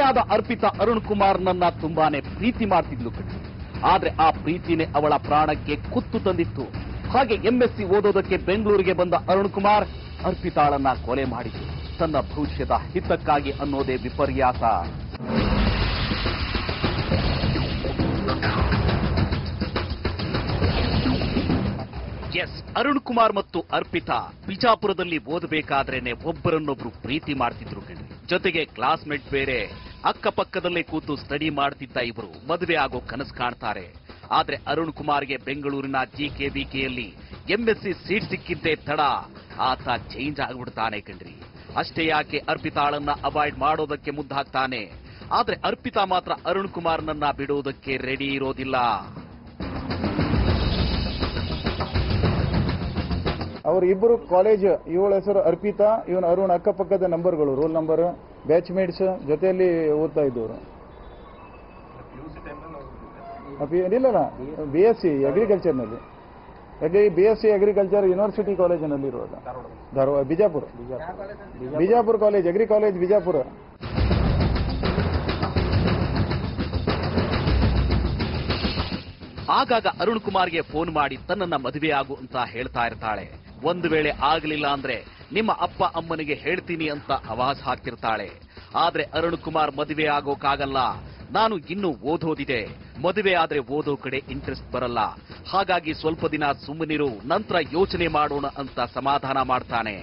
ಆದ ಅರ್ಪಿತಾ ಅರುಣ್ ಕುಮಾರ್ನನ್ನ ತುಂಬಾನೇ ಪ್ರೀತಿ ಮಾಡ್ತಿದ್ಲು ಕಣ್ರಿ ಆದ್ರೆ ಆ ಪ್ರೀತಿನೇ ಅವಳ ಪ್ರಾಣಕ್ಕೆ ಕುತ್ತು ತಂದಿತ್ತು ಹಾಗೆ ಎಂಎಸ್ಸಿ ಓದೋದಕ್ಕೆ ಬೆಂಗಳೂರಿಗೆ ಬಂದ ಅರುಣ್ ಕುಮಾರ್ ಅರ್ಪಿತಾಳನ್ನ ಕೊಲೆ ಮಾಡಿತು ತನ್ನ ಭವಿಷ್ಯದ ಹಿತಕ್ಕಾಗಿ ಅನ್ನೋದೇ ವಿಪರ್ಯಾಸ ಎಸ್ ಅರುಣ್ ಕುಮಾರ್ ಮತ್ತು ಅರ್ಪಿತಾ ಬಿಜಾಪುರದಲ್ಲಿ ಓದಬೇಕಾದ್ರೇನೆ ಒಬ್ಬರನ್ನೊಬ್ರು ಪ್ರೀತಿ ಮಾಡ್ತಿದ್ರು ಕಣ್ರಿ ಜೊತೆಗೆ ಕ್ಲಾಸ್ಮೇಟ್ ಬೇರೆ ಅಕ್ಕಪಕ್ಕದಲ್ಲೇ ಕೂತು ಸ್ಟಡಿ ಮಾಡ್ತಿದ್ದ ಇವರು ಮದುವೆ ಆಗೋ ಕನಸು ಕಾಣ್ತಾರೆ ಆದ್ರೆ ಅರುಣ್ ಕುಮಾರ್ಗೆ ಬೆಂಗಳೂರಿನ ಜಿಕೆವಿಕೆಯಲ್ಲಿ ಎಂಎಸ್ಸಿ ಸೀಟ್ ಸಿಕ್ಕಿದ್ದೇ ತಡ ಆತ ಚೇಂಜ್ ಆಗ್ಬಿಡ್ತಾನೆ ಕಣ್ರಿ ಅಷ್ಟೇ ಯಾಕೆ ಅರ್ಪಿತಾಳನ್ನ ಅವಾಯ್ಡ್ ಮಾಡೋದಕ್ಕೆ ಮುದ್ದಾಗ್ತಾನೆ ಆದ್ರೆ ಅರ್ಪಿತಾ ಮಾತ್ರ ಅರುಣ್ ಕುಮಾರ್ನನ್ನ ಬಿಡೋದಕ್ಕೆ ರೆಡಿ ಇರೋದಿಲ್ಲ ಅವ್ರ ಇಬ್ಬರು ಕಾಲೇಜ್ ಇವಳ ಹೆಸರು ಅರ್ಪಿತಾ ಇವನ್ ಅರುಣ್ ಅಕ್ಕಪಕ್ಕದ ನಂಬರ್ಗಳು ರೋಲ್ ನಂಬರ್ ಬ್ಯಾಚ್ ಮೇಟ್ಸ್ ಜೊತೆಯಲ್ಲಿ ಓದ್ತಾ ಇದ್ದವರು ಇಲ್ಲಲ್ಲ ಬಿ ಎಸ್ ಸಿ ಅಗ್ರಿಕಲ್ಚರ್ನಲ್ಲಿ agri B S C agriculture university ಕಾಲೇಜಿನಲ್ಲಿ ಇರುವಾಗ Dharwad Bijapur Bijapur college agri college Bijapur ಆಗಾಗ ಅರುಣ್ ಕುಮಾರ್ಗೆ ಫೋನ್ ಮಾಡಿ ತನ್ನನ್ನ ಮದುವೆ ಆಗು ಅಂತ ಹೇಳ್ತಾ ಇರ್ತಾಳೆ ಒಂದು ವೇಳೆ ಆಗಲಿಲ್ಲ ಅಂದ್ರೆ ನಿಮ್ಮ ಅಪ್ಪ ಅಮ್ಮನಿಗೆ ಹೇಳ್ತೀನಿ ಅಂತ ಅವಾಜ್ ಹಾಕ್ತಿರ್ತಾಳೆ ಆದ್ರೆ ಅರುಣ್ ಕುಮಾರ್ ಮದುವೆ ಆಗೋಕಾಗಲ್ಲ ನಾನು ಇನ್ನು ಓದೋದಿದೆ ಮದುವೆ ಆದ್ರೆ ಓದೋ ಕಡೆ ಇಂಟ್ರೆಸ್ಟ್ ಬರಲ್ಲ ಹಾಗಾಗಿ ಸ್ವಲ್ಪ ದಿನ ಸುಮ್ಮನಿರು ನಂತರ ಯೋಚನೆ ಮಾಡೋಣ ಅಂತ ಸಮಾಧಾನ ಮಾಡ್ತಾನೆ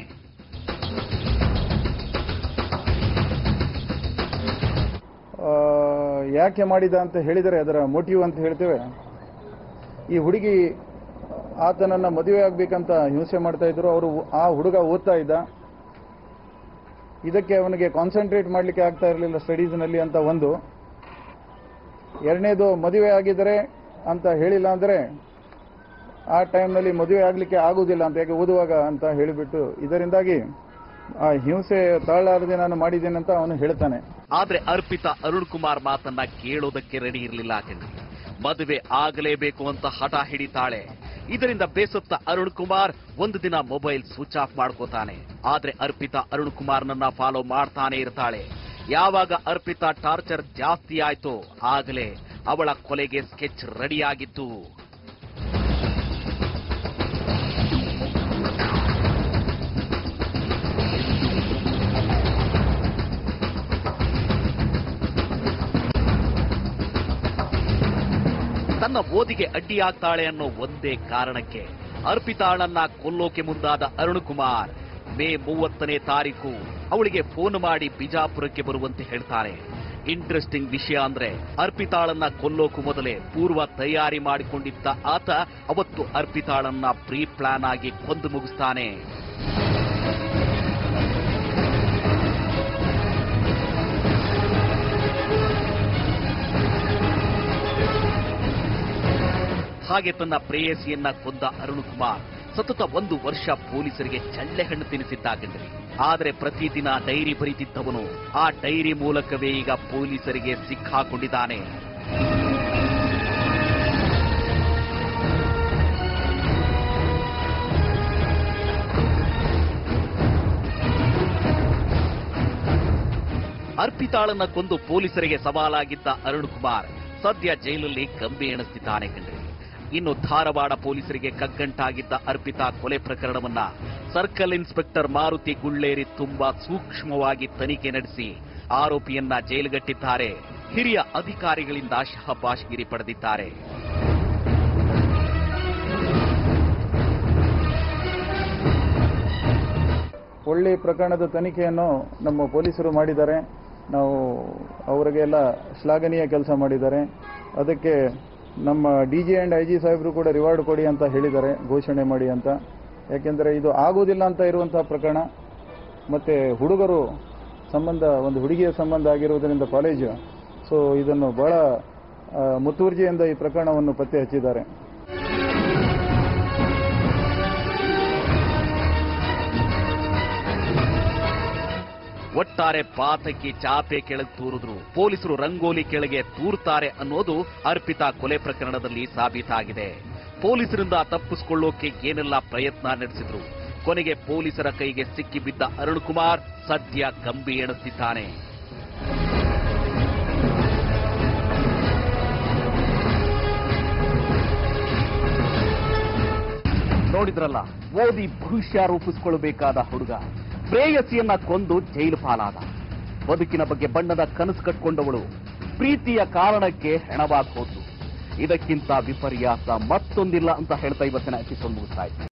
ಆ, ಯಾಕೆ ಮಾಡಿದ ಅಂತ ಹೇಳಿದರೆ ಅದರ ಮೋಟಿವ್ ಅಂತ ಹೇಳ್ತೇವೆ ಈ ಹುಡುಗಿ ಆತನನ್ನ ಮದುವೆ ಆಗ್ಬೇಕಂತ ಹಿಂಸೆ ಮಾಡ್ತಾ ಇದ್ರು ಅವರು ಆ ಹುಡುಗ ಓದ್ತಾ ಇದ್ದ ಇದಕ್ಕೆ ಅವನಿಗೆ ಕಾನ್ಸಂಟ್ರೇಟ್ ಮಾಡಲಿಕ್ಕೆ ಆಗ್ತಾ ಇರಲಿಲ್ಲ ಸ್ಟಡೀಸ್ನಲ್ಲಿ ಅಂತ ಒಂದು ಎರಡನೇದು ಮದುವೆ ಆಗಿದರೆ ಅಂತ ಹೇಳಿಲ್ಲ ಅಂದರೆ ಆ ಟೈಮ್ನಲ್ಲಿ ಮದುವೆ ಆಗಲಿಕ್ಕೆ ಆಗುವುದಿಲ್ಲ ಅಂತ ಯಾಕೆ ಓದುವಾಗ ಅಂತ ಹೇಳಿಬಿಟ್ಟು ಇದರಿಂದಾಗಿ ಆ ಹಿಂಸೆ ತಾಳಲಾರದೆ ನಾನು ಮಾಡಿದ್ದೇನೆ ಅಂತ ಅವನು ಹೇಳ್ತಾನೆ ಆದ್ರೆ ಅರ್ಪಿತಾ ಅರುಣ್ ಕುಮಾರ್ ಮಾತನ್ನ ಕೇಳೋದಕ್ಕೆ ರೆಡಿ ಇರಲಿಲ್ಲ ಕಣ್ರಿ ಮದುವೆ ಆಗಲೇಬೇಕು ಅಂತ ಹಠ ಹಿಡಿತಾಳೆ ಇದರಿಂದ ಬೇಸತ್ತ ಅರುಣ್ ಕುಮಾರ್ ಒಂದು ದಿನ ಮೊಬೈಲ್ ಸ್ವಿಚ್ ಆಫ್ ಮಾಡ್ಕೋತಾನೆ ಆದ್ರೆ ಅರ್ಪಿತಾ ಅರುಣ್ ಕುಮಾರ್ನನ್ನ ಫಾಲೋ ಮಾಡ್ತಾನೆ ಇರ್ತಾಳೆ ಯಾವಾಗ ಅರ್ಪಿತಾ ಟಾರ್ಚರ್ ಜಾಸ್ತಿ ಆಯ್ತೋ ಆಗಲೇ ಅವಳ ಕೊಲೆಗೆ ಸ್ಕೆಚ್ ರೆಡಿಯಾಗಿತ್ತು ತನ್ನ ಓದಿಗೆ ಅಡ್ಡಿಯಾಗ್ತಾಳೆ ಅನ್ನೋ ಒಂದೇ ಕಾರಣಕ್ಕೆ ಅರ್ಪಿತಾಳನ್ನ ಕೊಲ್ಲೋಕೆ ಮುಂದಾದ ಅರುಣ್ ಕುಮಾರ್ ಮೇ ಮೂವತ್ತನೇ ತಾರೀಕು ಅವಳಿಗೆ ಫೋನ್ ಮಾಡಿ ಬಿಜಾಪುರಕ್ಕೆ ಬರುವಂತೆ ಹೇಳ್ತಾರೆ ಇಂಟ್ರೆಸ್ಟಿಂಗ್ ವಿಷಯ ಅಂದ್ರೆ ಅರ್ಪಿತಾಳನ್ನ ಕೊಲ್ಲೋಕು ಮೊದಲೇ ಪೂರ್ವ ತಯಾರಿ ಮಾಡಿಕೊಂಡಿದ್ದ ಆತ ಅವತ್ತು ಅರ್ಪಿತಾಳನ್ನ ಪ್ರೀ ಪ್ಲಾನ್ ಆಗಿ ಕೊಂದು ಮುಗಿಸ್ತಾನೆ ಹಾಗೆ ತನ್ನ ಪ್ರೇಯಸಿಯನ್ನ ಕೊಂದ ಅರುಣ್ ಕುಮಾರ್ ಸತತ ಒಂದು ವರ್ಷ ಪೊಲೀಸರಿಗೆ ಚಳ್ಳೆ ಹಣ್ಣು ತಿನ್ನಿಸಿದ್ದಾಗಂದ್ರಿ ಆದ್ರೆ ಪ್ರತಿದಿನ ಡೈರಿ ಬರೀತಿದ್ದವನು ಆ ಡೈರಿ ಮೂಲಕವೇ ಈಗ ಪೊಲೀಸರಿಗೆ ಸಿಕ್ಕಾಕೊಂಡಿದ್ದಾನೆ ಅರ್ಪಿತಾಳನ್ನ ಕೊಂದು ಪೊಲೀಸರಿಗೆ ಸವಾಲಾಗಿದ್ದ ಅರುಣ್ ಕುಮಾರ್ ಸದ್ಯ ಜೈಲಲ್ಲಿ ಕಂಬಿ ಎಣಿಸ್ತಿದ್ದಾನೆ ಕಣ್ರಿ ಇನ್ನು ಧಾರವಾಡ ಪೊಲೀಸರಿಗೆ ಕಗ್ಗಂಟಾಗಿದ್ದ ಅರ್ಪಿತಾ ಕೊಲೆ ಪ್ರಕರಣವನ್ನ ಸರ್ಕಲ್ ಇನ್ಸ್ಪೆಕ್ಟರ್ ಮಾರುತಿ ಗುಳ್ಳೇರಿ ತುಂಬಾ ಸೂಕ್ಷ್ಮವಾಗಿ ತನಿಖೆ ನಡೆಸಿ ಆರೋಪಿಯನ್ನ ಜೈಲುಗಟ್ಟಿದ್ದಾರೆ ಹಿರಿಯ ಅಧಿಕಾರಿಗಳಿಂದ ಶಹಬಾಷ್ಗಿರಿ ಪಡೆದಿದ್ದಾರೆ ಒಳ್ಳೆ ಪ್ರಕರಣದ ತನಿಖೆಯನ್ನು ನಮ್ಮ ಪೊಲೀಸರು ಮಾಡಿದ್ದಾರೆ ನಾವು ಅವರಿಗೆಲ್ಲ ಶ್ಲಾಘನೀಯ ಕೆಲಸ ಮಾಡಿದ್ದಾರೆ ಅದಕ್ಕೆ ನಮ್ಮ D G and I G ಸಾಹೇಬರು ಕೂಡ ರಿವಾರ್ಡ್ ಕೊಡಿ ಅಂತ ಹೇಳಿದ್ದಾರೆ ಘೋಷಣೆ ಮಾಡಿ ಅಂತ ಯಾಕೆಂದರೆ ಇದು ಆಗುವುದಿಲ್ಲ ಅಂತ ಇರುವಂತಹ ಪ್ರಕರಣ ಮತ್ತು ಹುಡುಗರು ಸಂಬಂಧ ಒಂದು ಹುಡುಗಿಯ ಸಂಬಂಧ ಆಗಿರುವುದರಿಂದ ಕಾಲೇಜು ಸೊ ಇದನ್ನು ಬಹಳ ಆ, ಮುತುವರ್ಜಿಯಿಂದ ಈ ಪ್ರಕರಣವನ್ನು ಪತ್ತೆ ಹಚ್ಚಿದ್ದಾರೆ ಒಟ್ಟಾರೆ ಪಾತಕಿ ಚಾಪೆ ಕೆಳಗೆ ತೂರಿದ್ರು ಪೊಲೀಸರು ರಂಗೋಲಿ ಕೆಳಗೆ ತೂರ್ತಾರೆ ಅನ್ನೋದು ಅರ್ಪಿತಾ ಕೊಲೆ ಪ್ರಕರಣದಲ್ಲಿ ಸಾಬೀತಾಗಿದೆ ಪೊಲೀಸರಿಂದ ತಪ್ಪಿಸಿಕೊಳ್ಳೋಕೆ ಏನೆಲ್ಲ ಪ್ರಯತ್ನ ನಡೆಸಿದ್ರು ಕೊನೆಗೆ ಪೊಲೀಸರ ಕೈಗೆ ಸಿಕ್ಕಿಬಿದ್ದ ಅರುಣ್ ಕುಮಾರ್ ಸದ್ಯ ಕಂಬಿ ಎಣಿಸ್ತಿದ್ದಾನೆ ನೋಡಿದ್ರಲ್ಲ ಓದಿ ಭವಿಷ್ಯ ರೂಪಿಸ್ಕೊಳ್ಬೇಕಾದ ಹುಡುಗ ಪ್ರೇಯಸಿಯನ್ನ ಕೊಂದು ಜೈಲು ಪಾಲಾದ ಬದುಕಿನ ಬಗ್ಗೆ ಬಣ್ಣದ ಕನಸು ಕಟ್ಕೊಂಡವಳು ಪ್ರೀತಿಯ ಕಾರಣಕ್ಕೆ ಹೆಣವಾಗಿ ಹೋದ್ಲು ಇದಕ್ಕಿಂತ ವಿಪರ್ಯಾಸ ಮತ್ತೊಂದಿಲ್ಲ ಅಂತ ಹೇಳ್ತಾ ಇವತ್ತಿನ ಎಪಿಸೋಡ್ ಮುಗಿಸ್ತಾ ಇದ್ದೀನಿ